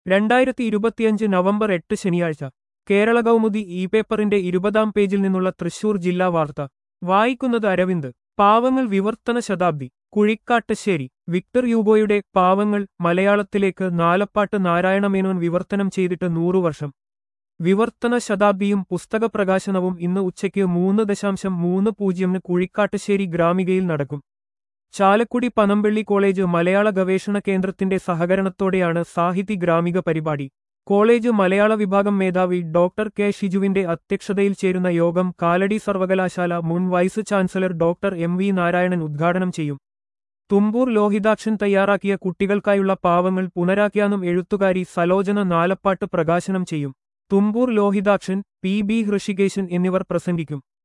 രണ്ടായിരത്തി ഇരുപത്തിയഞ്ച് നവംബർ എട്ട് ശനിയാഴ്ച കേരള കൗമുദി ഇ പേപ്പറിന്റെ ഇരുപതാം പേജിൽ നിന്നുള്ള തൃശൂർ ജില്ലാ വാർത്ത വായിക്കുന്നത് അരവിന്ദ് പാവങ്ങൾ വിവർത്തന ശതാബ്ദി കുഴിക്കാട്ടശ്ശേരി വിക്ടർ യൂഗോയുടെ പാവങ്ങൾ മലയാളത്തിലേക്ക് നാലപ്പാട്ട് നാരായണമേനോൻ വിവർത്തനം ചെയ്തിട്ട് നൂറു വർഷം വിവർത്തന ശതാബ്ദിയും പുസ്തക പ്രകാശനവും ഇന്ന് ഉച്ചയ്ക്ക് മൂന്ന് ദശാംശം മൂന്ന് പൂജ്യമിന് കുഴിക്കാട്ടശ്ശേരി ഗ്രാമികയിൽ നടക്കും ചാലക്കുടി പനമ്പള്ളി കോളേജ് മലയാള ഗവേഷണ കേന്ദ്രത്തിന്റെ സഹകരണത്തോടെയാണ് സാഹിതി ഗ്രാമിക പരിപാടി കോളേജ് മലയാള വിഭാഗം മേധാവി ഡോക്ടർ കെ ഷിജുവിന്റെ അധ്യക്ഷതയിൽ ചേരുന്ന യോഗം കാലടി സർവകലാശാല മുൻ vice chancellor doctor M V Narayanan ഉദ്ഘാടനം ചെയ്യും തുമ്പൂർ ലോഹിതാക്ഷൻ തയ്യാറാക്കിയ കുട്ടികൾക്കായുള്ള പാവങ്ങൾ പുനരാഖ്യാനം എഴുത്തുകാരി സലോചന നാലപ്പാട്ട് പ്രകാശനം ചെയ്യും തുമ്പൂർ ലോഹിതാക്ഷൻ പി ബി ഹൃഷികേശൻ എന്നിവർ പ്രസംഗിക്കും